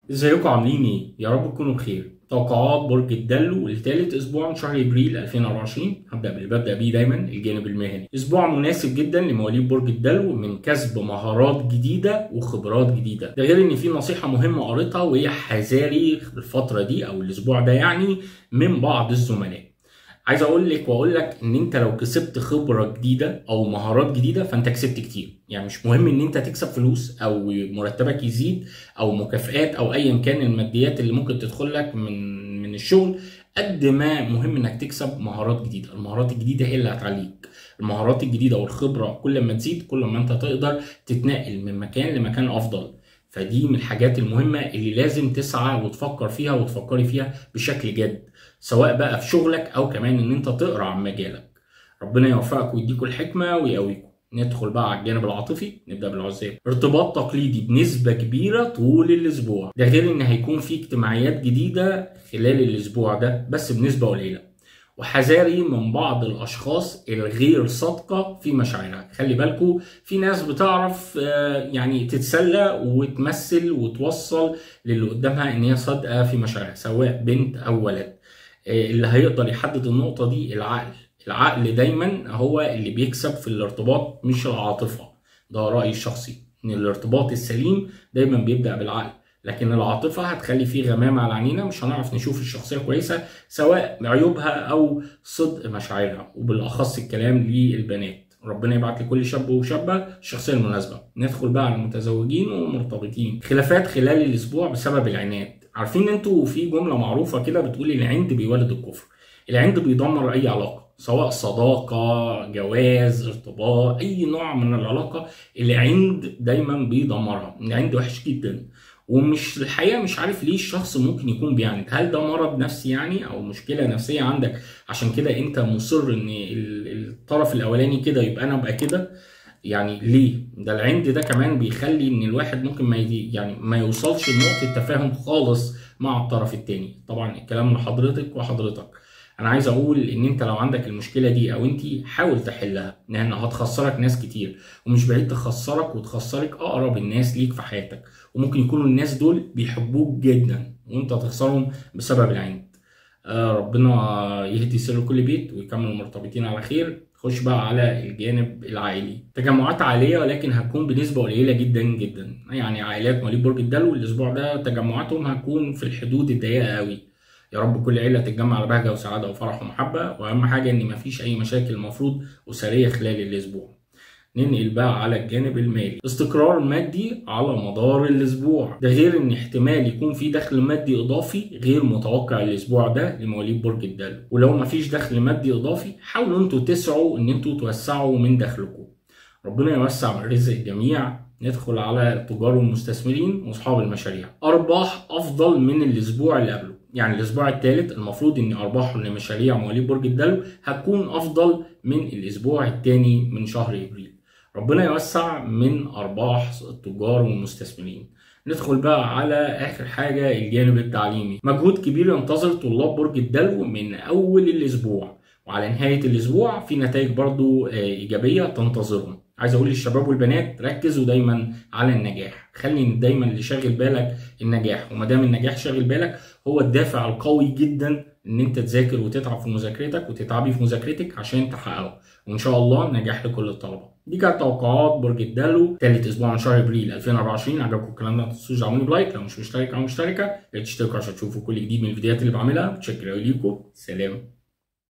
ازيكم عاملين ايه؟ يا رب تكونوا بخير. توقعات برج الدلو لثالث اسبوع من شهر ابريل 2024 هبدا باللي ببدا بيه دايما الجانب المهني. اسبوع مناسب جدا لمواليد برج الدلو من كسب مهارات جديده وخبرات جديده. ده غير ان في نصيحه مهمه قريتها وهي حذاري الفتره دي او الاسبوع ده يعني من بعض الزملاء. عايز اقول لك واقول لك ان انت لو كسبت خبره جديده او مهارات جديده فانت كسبت كتير يعني مش مهم ان انت تكسب فلوس او مرتبك يزيد او مكافئات او ايا كان الماديات اللي ممكن تدخل لك من من الشغل قد ما مهم انك تكسب مهارات جديده المهارات الجديده هي اللي هتعليك المهارات الجديده والخبره كل ما تزيد كل ما انت تقدر تتنقل من مكان لمكان افضل فدي من الحاجات المهمة اللي لازم تسعى وتفكر فيها وتفكري فيها بشكل جد سواء بقى في شغلك أو كمان إن أنت تقرأ عن مجالك ربنا يوفقك ويديكوا الحكمة ويقويكم ندخل بقى على الجانب العاطفي نبدا بالعزاب ارتباط تقليدي بنسبه كبيره طول الاسبوع ده غير ان هيكون في اجتماعيات جديده خلال الاسبوع ده بس بنسبه قليله وحذاري من بعض الاشخاص الغير صادقه في مشاعرها خلي بالكم في ناس بتعرف يعني تتسلى وتمثل وتوصل للي قدامها ان هي صادقه في مشاعرها سواء بنت او ولد اللي هيقدر يحدد النقطه دي العقل العقل دايما هو اللي بيكسب في الارتباط مش العاطفه ده رايي الشخصي ان الارتباط السليم دايما بيبدا بالعقل لكن العاطفة هتخلي فيه غمامة على عينينا مش هنعرف نشوف الشخصية كويسة سواء عيوبها أو صدق مشاعرها وبالأخص الكلام للبنات ربنا يبعت لكل شاب وشابة الشخصية المناسبة ندخل بقى على المتزوجين والمرتبطين خلافات خلال الأسبوع بسبب العناد عارفين انتوا في جملة معروفة كده بتقول العند بيولد الكفر العند بيدمر أي علاقة سواء صداقة جواز ارتباط أي نوع من العلاقة العند دايما بيدمرها العند وحش جدا ومش الحقيقه مش عارف ليه الشخص ممكن يكون بيعند هل ده مرض نفسي يعني او مشكله نفسيه عندك عشان كده انت مصر ان الطرف الاولاني كده يبقى انا ابقى كده يعني ليه ده العند ده كمان بيخلي ان الواحد ممكن ما يعني ما يوصلش لنقطه تفاهم خالص مع الطرف التاني طبعا الكلام لحضرتك وحضرتك انا عايز اقول ان انت لو عندك المشكله دي او انت حاول تحلها لان هتخسرك ناس كتير ومش بعيد تخسرك وتخسرك اقرب الناس ليك في حياتك وممكن يكونوا الناس دول بيحبوك جدا وانت تخسرهم بسبب العند آه ربنا يهدي سر كل بيت ويكمل المرتبطين على خير خش بقى على الجانب العائلي تجمعات عائليه ولكن هتكون بنسبه قليله جدا جدا يعني عائلات مواليد برج الدلو الاسبوع ده تجمعاتهم هتكون في الحدود الضيقه قوي يا رب كل عيلة تتجمع على بهجة وسعادة وفرح ومحبة وأهم حاجة إن مفيش أي مشاكل المفروض أسرية خلال الأسبوع. ننقل بقى على الجانب المالي استقرار مادي على مدار الاسبوع ده غير ان احتمال يكون في دخل مادي اضافي غير متوقع الاسبوع ده لمواليد برج الدلو ولو مفيش دخل مادي اضافي حاولوا انتوا تسعوا ان انتوا توسعوا من دخلكم ربنا يوسع من رزق الجميع ندخل على التجار والمستثمرين واصحاب المشاريع ارباح افضل من الاسبوع اللي قبله يعني الاسبوع الثالث المفروض ان ارباحهم لمشاريع مواليد برج الدلو هتكون افضل من الاسبوع الثاني من شهر ابريل ربنا يوسع من ارباح التجار والمستثمرين ندخل بقى على اخر حاجه الجانب التعليمي مجهود كبير ينتظر طلاب برج الدلو من اول الاسبوع وعلى نهايه الاسبوع في نتائج برضو ايجابيه تنتظرهم عايز اقول للشباب والبنات ركزوا دايما على النجاح خلي دايما اللي شاغل بالك النجاح وما دام النجاح شاغل بالك هو الدافع القوي جدا ان انت تذاكر وتتعب في مذاكرتك وتتعبي في مذاكرتك عشان تحققه وان شاء الله نجاح لكل الطلبه دي كانت توقعات برج الدلو ثالث اسبوع من شهر ابريل 2024 عجبكم الكلام ده ما تنسوش تعملوا بلايك لو مش مشترك او مشتركه تشتركوا عشان تشوفوا كل جديد من الفيديوهات اللي بعملها متشكر ليكم سلام